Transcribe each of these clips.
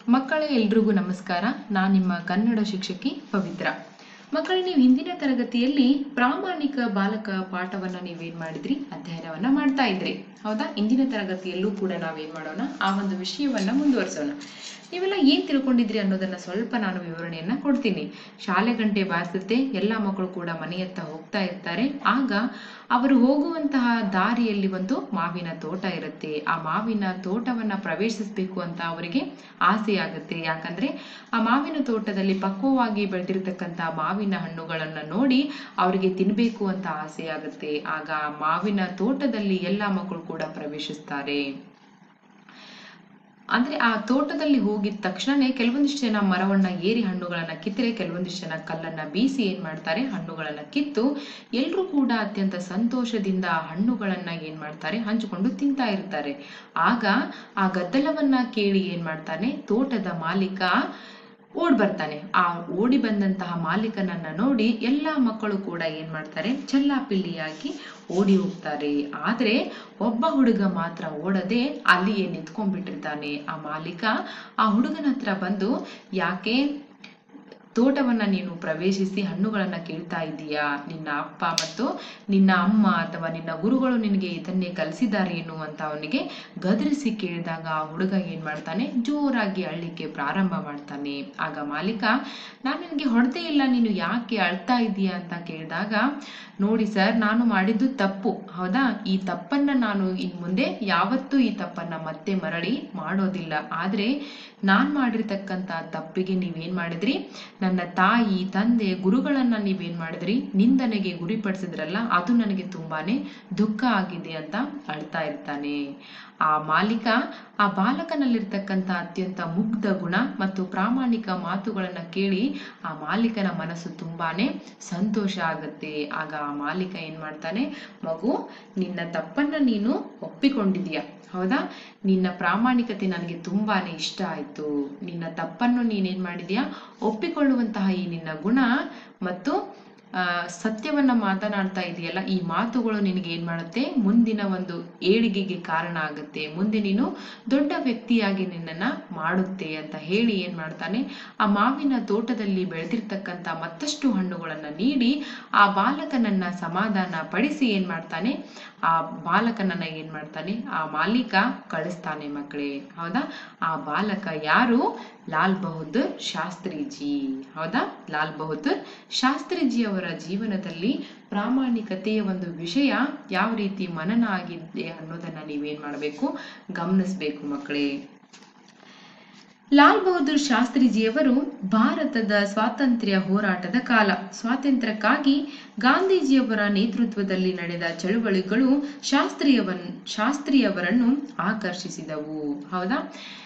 ಮಕ್ಕಳೇ ಎಲ್ರಿಗೂ ನಮಸ್ಕಾರ ನಾನು ನಿಮ್ಮ ಕನ್ನಡ ಶಿಕ್ಷಕಿ ಪವಿತ್ರ ಮಕ್ಕಳೇ ನೀವು ಹಿಂದಿನ ತರಗತಿಯಲ್ಲಿ ಪ್ರಾಮಾಣಿಕ ಬಾಲಕ ಪಾಠವನ್ನ ನೀವೇನ್ ಮಾಡಿದ್ರಿ ಅಧ್ಯಯನವನ್ನ ಮಾಡ್ತಾ ಇದ್ರಿ ಹೌದಾ ಇಂದಿನ ತರಗತಿಯಲ್ಲೂ ಕೂಡ ನಾವೇನ್ ಮಾಡೋಣ ಆ ಒಂದು ವಿಷಯವನ್ನ ಮುಂದುವರಿಸೋಣ ನೀವೆಲ್ಲ ಏನ್ ತಿಳ್ಕೊಂಡಿದ್ರಿ ಅನ್ನೋದನ್ನ ಸ್ವಲ್ಪ ನಾನು ವಿವರಣೆಯನ್ನ ಕೊಡ್ತೀನಿ ಶಾಲೆ ಗಂಟೆ ಬಾರಿಸುತ್ತೆ ಎಲ್ಲ ಮಕ್ಕಳು ಕೂಡ ಮನೆಯತ್ತ ಹೋಗ್ತಾ ಇರ್ತಾರೆ ಆಗ ಅವರು ಹೋಗುವಂತಹ ದಾರಿಯಲ್ಲಿ ಒಂದು ಮಾವಿನ ತೋಟ ಇರುತ್ತೆ ಆ ಮಾವಿನ ತೋಟವನ್ನ ಪ್ರವೇಶಿಸಬೇಕು ಅಂತ ಅವರಿಗೆ ಆಸೆ ಆಗುತ್ತೆ ಯಾಕಂದ್ರೆ ಆ ಮಾವಿನ ತೋಟದಲ್ಲಿ ಪಕ್ವವಾಗಿ ಬೆಳೆದಿರ್ತಕ್ಕಂಥ ಮಾವಿನ ಹಣ್ಣುಗಳನ್ನ ನೋಡಿ ಅವರಿಗೆ ತಿನ್ಬೇಕು ಅಂತ ಆಸೆ ಆಗುತ್ತೆ ಆಗ ಆ ಮಾವಿನ ತೋಟದಲ್ಲಿ ಎಲ್ಲ ಮಕ್ಕಳು ಕೂಡ ಪ್ರವೇಶಿಸ್ತಾರೆ ಅಂದ್ರೆ ಆ ತೋಟದಲ್ಲಿ ಹೋಗಿದ ತಕ್ಷಣನೇ ಕೆಲವೊಂದಿಷ್ಟು ಜನ ಮರವನ್ನ ಏರಿ ಹಣ್ಣುಗಳನ್ನ ಕಿತ್ತರೆ ಕೆಲವೊಂದಿಷ್ಟು ಜನ ಕಲ್ಲನ್ನ ಬೀಸಿ ಏನ್ ಮಾಡ್ತಾರೆ ಹಣ್ಣುಗಳನ್ನ ಕಿತ್ತು ಎಲ್ರೂ ಕೂಡ ಅತ್ಯಂತ ಸಂತೋಷದಿಂದ ಆ ಹಣ್ಣುಗಳನ್ನ ಏನ್ ಮಾಡ್ತಾರೆ ಹಂಚಿಕೊಂಡು ತಿಂತಾ ಇರ್ತಾರೆ ಆಗ ಆ ಗದ್ದಲವನ್ನ ಕೇಳಿ ಏನ್ ಮಾಡ್ತಾನೆ ತೋಟದ ಮಾಲೀಕ ಓಡ್ ಬರ್ತಾನೆ ಆ ಓಡಿ ಬಂದಂತಹ ಮಾಲೀಕನನ್ನ ನೋಡಿ ಎಲ್ಲಾ ಮಕ್ಕಳು ಕೂಡ ಏನ್ ಮಾಡ್ತಾರೆ ಚೆಲ್ಲಾಪಿಲ್ಲಿಯಾಗಿ ಓಡಿ ಹೋಗ್ತಾರೆ ಆದ್ರೆ ಒಬ್ಬ ಹುಡುಗ ಮಾತ್ರ ಓಡದೆ ಅಲ್ಲಿಯೇ ನಿಂತ್ಕೊಂಡ್ಬಿಟ್ಟಿರ್ತಾನೆ ಆ ಮಾಲೀಕ ಆ ಹುಡುಗನ ಹತ್ರ ಬಂದು ಯಾಕೆ ತೋಟವನ್ನ ನೀನು ಪ್ರವೇಶಿಸಿ ಹಣ್ಣುಗಳನ್ನ ಕೇಳ್ತಾ ಇದ್ದೀಯಾ ನಿನ್ನ ಅಪ್ಪ ಮತ್ತು ನಿನ್ನ ಅಮ್ಮ ಅಥವಾ ನಿನ್ನ ಗುರುಗಳು ನಿನಗೆ ಇದನ್ನೇ ಕಲಿಸಿದಾರೇನು ಅಂತ ಅವನಿಗೆ ಗದರಿಸಿ ಕೇಳಿದಾಗ ಆ ಹುಡುಗ ಏನ್ ಮಾಡ್ತಾನೆ ಜೋರಾಗಿ ಅಳ್ಳಿಕ್ಕೆ ಪ್ರಾರಂಭ ಮಾಡ್ತಾನೆ ಆಗ ಮಾಲೀಕ ನಾನು ನಿನಗೆ ಹೊಡೆದೇ ಇಲ್ಲ ನೀನು ಯಾಕೆ ಅಳ್ತಾ ಇದೀಯಾ ಅಂತ ಕೇಳಿದಾಗ ನೋಡಿ ಸರ್ ನಾನು ಮಾಡಿದ್ದು ತಪ್ಪು ಹೌದಾ ಈ ತಪ್ಪನ್ನ ನಾನು ಇನ್ ಮುಂದೆ ಯಾವತ್ತೂ ಈ ತಪ್ಪನ್ನ ಮತ್ತೆ ಮರಳಿ ಮಾಡೋದಿಲ್ಲ ಆದ್ರೆ ನಾನ್ ಮಾಡಿರ್ತಕ್ಕಂತ ತಪ್ಪಿಗೆ ನೀವೇನ್ ಮಾಡಿದ್ರಿ ನನ್ನ ತಾಯಿ ತಂದೆ ಗುರುಗಳನ್ನ ನೀವೇನ್ ಮಾಡಿದ್ರಿ ನಿಂದನೆಗೆ ಗುರಿಪಡಿಸಿದ್ರಲ್ಲ ಅದು ನನಗೆ ತುಂಬಾನೇ ದುಃಖ ಆಗಿದೆ ಅಂತ ಅಳ್ತಾ ಇರ್ತಾನೆ ಆ ಮಾಲೀಕ ಆ ಬಾಲಕನಲ್ಲಿರ್ತಕ್ಕಂಥ ಅತ್ಯಂತ ಮುಗ್ಧ ಗುಣ ಮತ್ತು ಪ್ರಾಮಾಣಿಕ ಮಾತುಗಳನ್ನ ಕೇಳಿ ಆ ಮಾಲೀಕನ ಮನಸ್ಸು ತುಂಬಾನೇ ಸಂತೋಷ ಆಗುತ್ತೆ ಆಗ ಆ ಮಾಲೀಕ ಏನ್ ಮಾಡ್ತಾನೆ ಮಗು ನಿನ್ನ ತಪ್ಪನ್ನ ನೀನು ಒಪ್ಪಿಕೊಂಡಿದೀಯ ಹೌದಾ ನಿನ್ನ ಪ್ರಾಮಾಣಿಕತೆ ನನಗೆ ತುಂಬಾನೇ ಇಷ್ಟ ಆಯ್ತು ನಿನ್ನ ತಪ್ಪನ್ನು ನೀನೇನ್ ಮಾಡಿದ್ಯಾ ಒಪ್ಪಿಕೊಳ್ಳುವಂತಹ ಈ ನಿನ್ನ ಗುಣ ಮತ್ತು ಆ ಸತ್ಯವನ್ನ ಮಾತನಾಡ್ತಾ ಇದೆಯಲ್ಲ ಈ ಮಾತುಗಳು ನಿನಗೆ ಏನ್ ಮಾಡುತ್ತೆ ಮುಂದಿನ ಒಂದು ಏಳಿಗೆಗೆ ಕಾರಣ ಆಗುತ್ತೆ ಮುಂದೆ ನೀನು ದೊಡ್ಡ ವ್ಯಕ್ತಿಯಾಗಿ ನಿನ್ನನ್ನ ಮಾಡುತ್ತೆ ಅಂತ ಹೇಳಿ ಏನ್ ಮಾಡ್ತಾನೆ ಆ ಮಾವಿನ ತೋಟದಲ್ಲಿ ಬೆಳೆದಿರ್ತಕ್ಕಂಥ ಮತ್ತಷ್ಟು ಹಣ್ಣುಗಳನ್ನ ನೀಡಿ ಆ ಬಾಲಕನನ್ನ ಸಮಾಧಾನ ಪಡಿಸಿ ಏನ್ ಮಾಡ್ತಾನೆ ಆ ಬಾಲಕನನ್ನ ಏನ್ ಮಾಡ್ತಾನೆ ಆ ಮಾಲೀಕ ಕಳಿಸ್ತಾನೆ ಮಕ್ಕಳೇ ಹೌದಾ ಆ ಬಾಲಕ ಯಾರು ಲಾಲ್ ಬಹದ್ದೂರ್ ಶಾಸ್ತ್ರಿಜಿ ಹೌದಾ ಲಾಲ್ ಬಹದ್ದೂರ್ ಶಾಸ್ತ್ರಿಜಿ ಅವರ ಜೀವನದಲ್ಲಿ ಪ್ರಾಮಾಣಿಕತೆಯ ಒಂದು ವಿಷಯ ಯಾವ ರೀತಿ ಮನನ ಆಗಿದೆ ಅನ್ನೋದನ್ನ ನೀವೇನ್ ಮಾಡಬೇಕು ಗಮನಿಸ್ಬೇಕು ಮಕ್ಕಳೇ ಲಾಲ್ ಬಹದ್ದೂರ್ ಶಾಸ್ತ್ರಿಜಿಯವರು ಭಾರತದ ಸ್ವಾತಂತ್ರ್ಯ ಹೋರಾಟದ ಕಾಲ ಸ್ವಾತಂತ್ರ್ಯಕ್ಕಾಗಿ ಗಾಂಧೀಜಿಯವರ ನೇತೃತ್ವದಲ್ಲಿ ನಡೆದ ಚಳುವಳಿಗಳು ಶಾಸ್ತ್ರೀಯವನ್ ಶಾಸ್ತ್ರಿಯವರನ್ನು ಆಕರ್ಷಿಸಿದವು ಹೌದಾ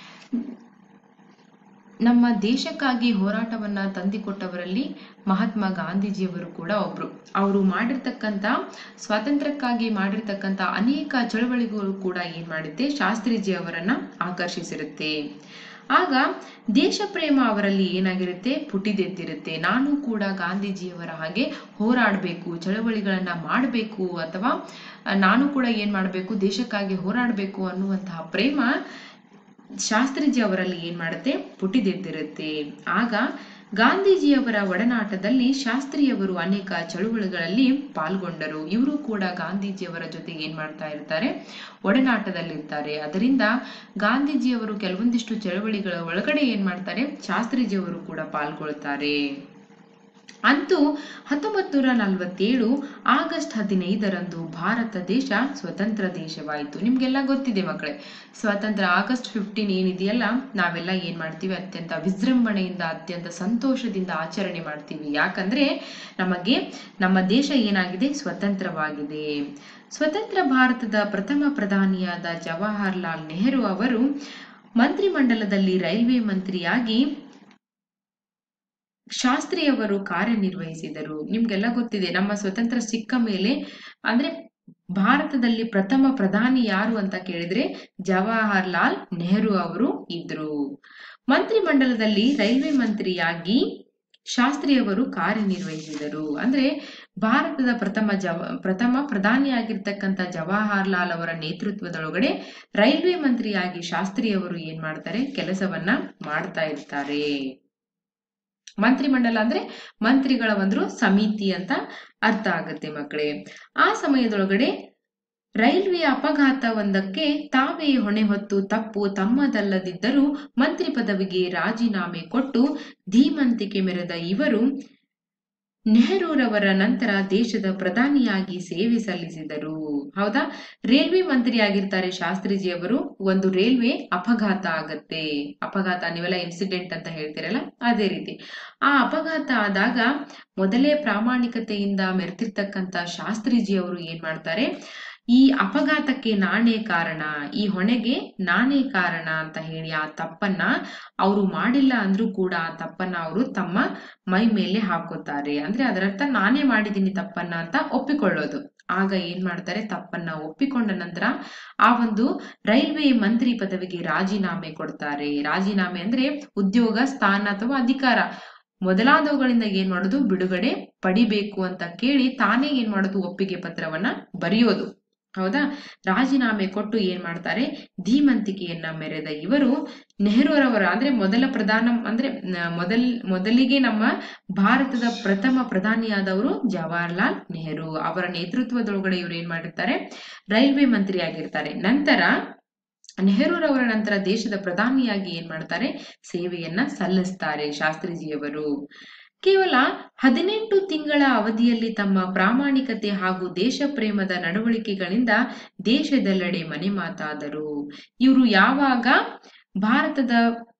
ನಮ್ಮ ದೇಶಕ್ಕಾಗಿ ಹೋರಾಟವನ್ನ ತಂದಿಕೊಟ್ಟವರಲ್ಲಿ ಮಹಾತ್ಮ ಗಾಂಧೀಜಿಯವರು ಕೂಡ ಒಬ್ರು ಅವರು ಮಾಡಿರ್ತಕ್ಕಂಥ ಸ್ವಾತಂತ್ರ್ಯಕ್ಕಾಗಿ ಮಾಡಿರ್ತಕ್ಕಂಥ ಅನೇಕ ಚಳವಳಿಗಳು ಕೂಡ ಏನ್ ಮಾಡುತ್ತೆ ಶಾಸ್ತ್ರಿಜಿ ಅವರನ್ನ ಆಕರ್ಷಿಸಿರುತ್ತೆ ಆಗ ದೇಶ ಪ್ರೇಮ ಅವರಲ್ಲಿ ಏನಾಗಿರುತ್ತೆ ಪುಟಿದೆದ್ದಿರುತ್ತೆ ನಾನು ಕೂಡ ಗಾಂಧೀಜಿಯವರ ಹಾಗೆ ಹೋರಾಡಬೇಕು ಚಳವಳಿಗಳನ್ನ ಮಾಡಬೇಕು ಅಥವಾ ನಾನು ಕೂಡ ಏನ್ ಮಾಡಬೇಕು ದೇಶಕ್ಕಾಗಿ ಹೋರಾಡಬೇಕು ಅನ್ನುವಂತಹ ಪ್ರೇಮ ಶಾಸ್ತ್ರಿಜಿ ಅವರಲ್ಲಿ ಏನ್ ಮಾಡುತ್ತೆ ಪುಟಿದೆದ್ದಿರುತ್ತೆ ಆಗ ಗಾಂಧೀಜಿಯವರ ಒಡನಾಟದಲ್ಲಿ ಶಾಸ್ತ್ರಿಯವರು ಅನೇಕ ಚಳುವಳಿಗಳಲ್ಲಿ ಪಾಲ್ಗೊಂಡರು ಇವರು ಕೂಡ ಗಾಂಧೀಜಿಯವರ ಜೊತೆ ಏನ್ ಮಾಡ್ತಾ ಇರ್ತಾರೆ ಒಡನಾಟದಲ್ಲಿರ್ತಾರೆ ಅದರಿಂದ ಗಾಂಧೀಜಿಯವರು ಕೆಲವೊಂದಿಷ್ಟು ಚಳವಳಿಗಳ ಒಳಗಡೆ ಏನ್ ಮಾಡ್ತಾರೆ ಶಾಸ್ತ್ರಿಜಿಯವರು ಕೂಡ ಪಾಲ್ಗೊಳ್ತಾರೆ ಅಂತೂ ಹತ್ತೊಂಬತ್ ನೂರ ನಲವತ್ತೇಳು ಆಗಸ್ಟ್ ಹದಿನೈದರಂದು ಭಾರತ ದೇಶ ಸ್ವತಂತ್ರ ದೇಶವಾಯಿತು ನಿಮ್ಗೆಲ್ಲ ಗೊತ್ತಿದೆ ಮಕ್ಕಳೇ ಸ್ವಾತಂತ್ರ್ಯ ಆಗಸ್ಟ್ ಫಿಫ್ಟೀನ್ ಏನಿದೆಯಲ್ಲ ನಾವೆಲ್ಲ ಏನ್ ಮಾಡ್ತೀವಿ ಅತ್ಯಂತ ವಿಜೃಂಭಣೆಯಿಂದ ಅತ್ಯಂತ ಸಂತೋಷದಿಂದ ಆಚರಣೆ ಮಾಡ್ತೀವಿ ಯಾಕಂದ್ರೆ ನಮಗೆ ನಮ್ಮ ದೇಶ ಏನಾಗಿದೆ ಸ್ವತಂತ್ರವಾಗಿದೆ ಸ್ವತಂತ್ರ ಭಾರತದ ಪ್ರಥಮ ಪ್ರಧಾನಿಯಾದ ಜವಾಹರ್ಲಾಲ್ ನೆಹರು ಅವರು ಮಂತ್ರಿಮಂಡಲದಲ್ಲಿ ರೈಲ್ವೆ ಮಂತ್ರಿಯಾಗಿ ಶಾಸ್ತ್ರಿಯವರು ಕಾರ್ಯನಿರ್ವಹಿಸಿದರು ನಿಮ್ಗೆಲ್ಲ ಗೊತ್ತಿದೆ ನಮ್ಮ ಸ್ವತಂತ್ರ ಸಿಕ್ಕ ಮೇಲೆ ಅಂದ್ರೆ ಭಾರತದಲ್ಲಿ ಪ್ರಥಮ ಪ್ರಧಾನಿ ಯಾರು ಅಂತ ಕೇಳಿದ್ರೆ ಜವಾಹರ್ಲಾಲ್ ನೆಹರು ಅವರು ಇದ್ರು ಮಂತ್ರಿಮಂಡಲದಲ್ಲಿ ರೈಲ್ವೆ ಮಂತ್ರಿಯಾಗಿ ಶಾಸ್ತ್ರಿಯವರು ಕಾರ್ಯನಿರ್ವಹಿಸಿದರು ಅಂದ್ರೆ ಭಾರತದ ಪ್ರಥಮ ಜವ ಪ್ರಥಮ ಪ್ರಧಾನಿಯಾಗಿರ್ತಕ್ಕಂಥ ಜವಾಹರ್ಲಾಲ್ ಅವರ ನೇತೃತ್ವದೊಳಗಡೆ ರೈಲ್ವೆ ಮಂತ್ರಿಯಾಗಿ ಶಾಸ್ತ್ರಿ ಅವರು ಏನ್ ಮಾಡ್ತಾರೆ ಕೆಲಸವನ್ನ ಮಾಡ್ತಾ ಇರ್ತಾರೆ ಮಂತ್ರಿಮಂಡಲ ಅಂದ್ರೆ ಮಂತ್ರಿಗಳ ಒಂದು ಸಮಿತಿ ಅಂತ ಅರ್ಥ ಆಗುತ್ತೆ ಮಕ್ಕಳೇ ಆ ಸಮಯದೊಳಗಡೆ ರೈಲ್ವೆ ಅಪಘಾತ ಒಂದಕ್ಕೆ ತಾವೇ ಹೊಣೆ ಹೊತ್ತು ತಪ್ಪು ತಮ್ಮದಲ್ಲದಿದ್ದರೂ ಮಂತ್ರಿ ಪದವಿಗೆ ರಾಜೀನಾಮೆ ಕೊಟ್ಟು ಧೀಮಂತಿಕೆ ಮೆರೆದ ಇವರು ನೆಹರೂರವರ ನಂತರ ದೇಶದ ಪ್ರಧಾನಿಯಾಗಿ ಸೇವೆ ಸಲ್ಲಿಸಿದರು ಹೌದಾ ರೈಲ್ವೆ ಮಂತ್ರಿ ಆಗಿರ್ತಾರೆ ಶಾಸ್ತ್ರಿಜಿ ಅವರು ಒಂದು ರೈಲ್ವೆ ಅಪಘಾತ ಆಗತ್ತೆ ಅಪಘಾತ ನೀವೆಲ್ಲ ಇನ್ಸಿಡೆಂಟ್ ಅಂತ ಹೇಳ್ತೀರಲ್ಲ ಅದೇ ರೀತಿ ಆ ಅಪಘಾತ ಆದಾಗ ಮೊದಲೇ ಪ್ರಾಮಾಣಿಕತೆಯಿಂದ ಮೆರೆತಿರ್ತಕ್ಕಂಥ ಶಾಸ್ತ್ರಿಜಿ ಅವರು ಏನ್ ಮಾಡ್ತಾರೆ ಈ ಅಪಘಾತಕ್ಕೆ ನಾನೇ ಕಾರಣ ಈ ಹೊಣೆಗೆ ನಾನೇ ಕಾರಣ ಅಂತ ಹೇಳಿ ಆ ತಪ್ಪನ್ನ ಅವರು ಮಾಡಿಲ್ಲ ಅಂದ್ರೂ ಕೂಡ ಆ ತಪ್ಪನ್ನ ಅವರು ತಮ್ಮ ಮೈ ಮೇಲೆ ಹಾಕೋತಾರೆ ಅಂದ್ರೆ ಅದರರ್ಥ ನಾನೇ ಮಾಡಿದ್ದೀನಿ ತಪ್ಪನ್ನ ಅಂತ ಒಪ್ಪಿಕೊಳ್ಳೋದು ಆಗ ಏನ್ ಮಾಡ್ತಾರೆ ತಪ್ಪನ್ನ ಒಪ್ಪಿಕೊಂಡ ನಂತರ ಆ ಒಂದು ರೈಲ್ವೆ ಮಂತ್ರಿ ಪದವಿಗೆ ರಾಜೀನಾಮೆ ಕೊಡ್ತಾರೆ ರಾಜೀನಾಮೆ ಅಂದ್ರೆ ಉದ್ಯೋಗ ಸ್ಥಾನ ಅಥವಾ ಅಧಿಕಾರ ಮೊದಲಾದವುಗಳಿಂದ ಏನ್ ಮಾಡೋದು ಬಿಡುಗಡೆ ಪಡಿಬೇಕು ಅಂತ ಕೇಳಿ ತಾನೇ ಏನ್ ಮಾಡೋದು ಒಪ್ಪಿಗೆ ಪತ್ರವನ್ನ ಬರೆಯೋದು ಹೌದಾ ರಾಜೀನಾಮೆ ಕೊಟ್ಟು ಏನ್ ಮಾಡ್ತಾರೆ ಧೀಮಂತಿಕೆಯನ್ನ ಮೆರೆದ ಇವರು ನೆಹರೂರವರ ಅಂದ್ರೆ ಮೊದಲ ಪ್ರಧಾನ ಅಂದ್ರೆ ಮೊದಲ್ ಮೊದಲಿಗೆ ನಮ್ಮ ಭಾರತದ ಪ್ರಥಮ ಪ್ರಧಾನಿಯಾದವರು ಜವಾಹರ್ಲಾಲ್ ನೆಹರು ಅವರ ನೇತೃತ್ವದೊಳಗಡೆ ಇವರು ಏನ್ ಮಾಡಿರ್ತಾರೆ ರೈಲ್ವೆ ಮಂತ್ರಿ ಆಗಿರ್ತಾರೆ ನಂತರ ನೆಹರೂರವರ ನಂತರ ದೇಶದ ಪ್ರಧಾನಿಯಾಗಿ ಏನ್ ಮಾಡ್ತಾರೆ ಸೇವೆಯನ್ನ ಸಲ್ಲಿಸ್ತಾರೆ ಶಾಸ್ತ್ರಿಜಿಯವರು ಕೇವಲ ಹದಿನೆಂಟು ತಿಂಗಳ ಅವಧಿಯಲ್ಲಿ ತಮ್ಮ ಪ್ರಾಮಾಣಿಕತೆ ಹಾಗೂ ದೇಶ ಪ್ರೇಮದ ನಡವಳಿಕೆಗಳಿಂದ ದೇಶದೆಲ್ಲೆಡೆ ಮನೆ ಮಾತಾದರು ಇವರು ಯಾವಾಗ ಭಾರತದ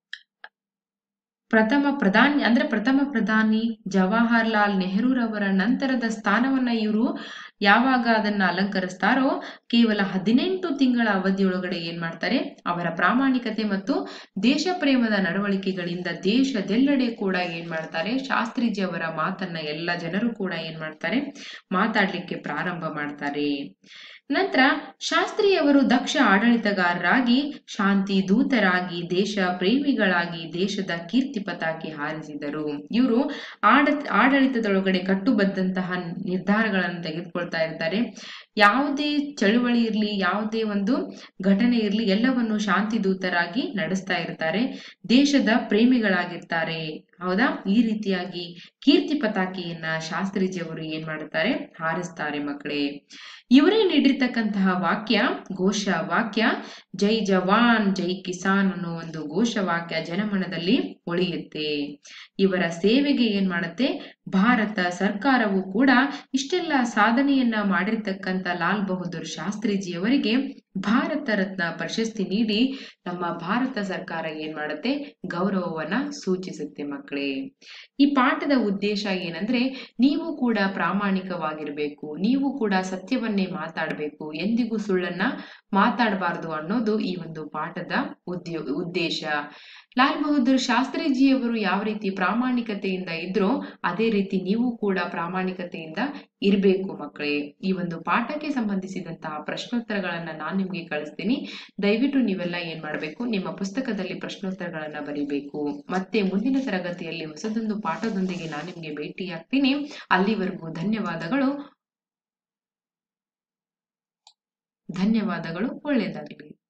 ಪ್ರಥಮ ಪ್ರಧಾನಿ ಅಂದ್ರೆ ಪ್ರಥಮ ಪ್ರಧಾನಿ ಜವಾಹರ್ಲಾಲ್ ನೆಹರೂರವರ ನಂತರದ ಸ್ಥಾನವನ್ನ ಇವರು ಯಾವಾಗ ಅದನ್ನ ಅಲಂಕರಿಸ್ತಾರೋ ಕೇವಲ ಹದಿನೆಂಟು ತಿಂಗಳ ಅವಧಿಯೊಳಗಡೆ ಏನ್ ಮಾಡ್ತಾರೆ ಅವರ ಪ್ರಾಮಾಣಿಕತೆ ಮತ್ತು ದೇಶ ಪ್ರೇಮದ ನಡವಳಿಕೆಗಳಿಂದ ದೇಶದೆಲ್ಲೆಡೆ ಕೂಡ ಏನ್ ಮಾಡ್ತಾರೆ ಶಾಸ್ತ್ರಿಜಿ ಅವರ ಮಾತನ್ನ ಎಲ್ಲ ಜನರು ಕೂಡ ಏನ್ ಮಾಡ್ತಾರೆ ಮಾತಾಡ್ಲಿಕ್ಕೆ ಪ್ರಾರಂಭ ಮಾಡ್ತಾರೆ ನಂತರ ಶಾಸ್ತ್ರಿಯವರು ದಕ್ಷ ಆಡಳಿತಗಾರರಾಗಿ ಶಾಂತಿ ದೂತರಾಗಿ ದೇಶ ಪ್ರೇಮಿಗಳಾಗಿ ದೇಶದ ಕೀರ್ತಿ ಪತಾಕೆ ಹಾರಿಸಿದರು ಇವರು ಆಡ ಆಡಳಿತದೊಳಗಡೆ ಕಟ್ಟುಬದ್ದಂತಹ ನಿರ್ಧಾರಗಳನ್ನು ತೆಗೆದುಕೊಳ್ತಾ ಇರ್ತಾರೆ ಯಾವುದೇ ಚಳುವಳಿ ಇರಲಿ ಯಾವುದೇ ಒಂದು ಘಟನೆ ಇರಲಿ ಎಲ್ಲವನ್ನು ಶಾಂತಿ ದೂತರಾಗಿ ನಡೆಸ್ತಾ ಇರ್ತಾರೆ ದೇಶದ ಪ್ರೇಮಿಗಳಾಗಿರ್ತಾರೆ ಹೌದಾ ಈ ರೀತಿಯಾಗಿ ಕೀರ್ತಿ ಪತಾಕೆಯನ್ನ ಶಾಸ್ತ್ರಿಜಿಯವರು ಏನ್ ಮಾಡುತ್ತಾರೆ ಹಾರಿಸ್ತಾರೆ ಮಕ್ಕಳೇ ಇವರೇ ನೀಡಿರ್ತಕ್ಕಂತಹ ವಾಕ್ಯ ಘೋಷ ವಾಕ್ಯ ಜೈ ಜವಾನ್ ಜೈ ಕಿಸಾನ್ ಅನ್ನೋ ಒಂದು ಘೋಷ ವಾಕ್ಯ ಜನಮನದಲ್ಲಿ ಉಳಿಯುತ್ತೆ ಇವರ ಸೇವೆಗೆ ಏನ್ ಮಾಡುತ್ತೆ ಭಾರತ ಸರ್ಕಾರವು ಕೂಡ ಇಷ್ಟೆಲ್ಲ ಸಾಧನೆಯನ್ನ ಮಾಡಿರ್ತಕ್ಕಂಥ ಲಾಲ್ ಬಹದ್ದೂರ್ ಶಾಸ್ತ್ರಿಜಿಯವರಿಗೆ ಭಾರತ ರತ್ನ ಪ್ರಶಸ್ತಿ ನೀಡಿ ನಮ್ಮ ಭಾರತ ಸರ್ಕಾರ ಏನ್ ಮಾಡುತ್ತೆ ಗೌರವವನ್ನ ಸೂಚಿಸುತ್ತೆ ಮಕ್ಕಳೇ ಈ ಪಾಠದ ಉದ್ದೇಶ ಏನಂದ್ರೆ ನೀವು ಕೂಡ ಪ್ರಾಮಾಣಿಕವಾಗಿರ್ಬೇಕು ನೀವು ಕೂಡ ಸತ್ಯವನ್ನೇ ಮಾತಾಡಬೇಕು ಎಂದಿಗೂ ಸುಳ್ಳನ್ನ ಮಾತಾಡಬಾರದು ಅನ್ನೋದು ಈ ಒಂದು ಪಾಠದ ಉದ್ಯೋ ಉದ್ದೇಶ ಲಾಲ್ ಬಹದ್ದೂರ್ ಶಾಸ್ತ್ರಿಜಿಯವರು ಯಾವ ರೀತಿ ಪ್ರಾಮಾಣಿಕತೆಯಿಂದ ಇದ್ರೋ ಅದೇ ರೀತಿ ನೀವು ಕೂಡ ಪ್ರಾಮಾಣಿಕತೆಯಿಂದ ಇರಬೇಕು ಮಕ್ಕಳೇ ಈ ಒಂದು ಪಾಠಕ್ಕೆ ಸಂಬಂಧಿಸಿದಂತಹ ಪ್ರಶ್ನೋತ್ತರಗಳನ್ನ ನಾನು ನಿಮ್ಗೆ ಕಳಿಸ್ತೀನಿ ದಯವಿಟ್ಟು ನೀವೆಲ್ಲ ಏನ್ ಮಾಡಬೇಕು ನಿಮ್ಮ ಪುಸ್ತಕದಲ್ಲಿ ಪ್ರಶ್ನೋತ್ತರಗಳನ್ನ ಬರೀಬೇಕು ಮತ್ತೆ ಮುಂದಿನ ತರಗತಿಯಲ್ಲಿ ಹೊಸದೊಂದು ಪಾಠದೊಂದಿಗೆ ನಾನು ನಿಮ್ಗೆ ಭೇಟಿಯಾಗ್ತೀನಿ ಅಲ್ಲಿವರೆಗೂ ಧನ್ಯವಾದಗಳು ಧನ್ಯವಾದಗಳು ಒಳ್ಳೆಯದಾಗಲಿ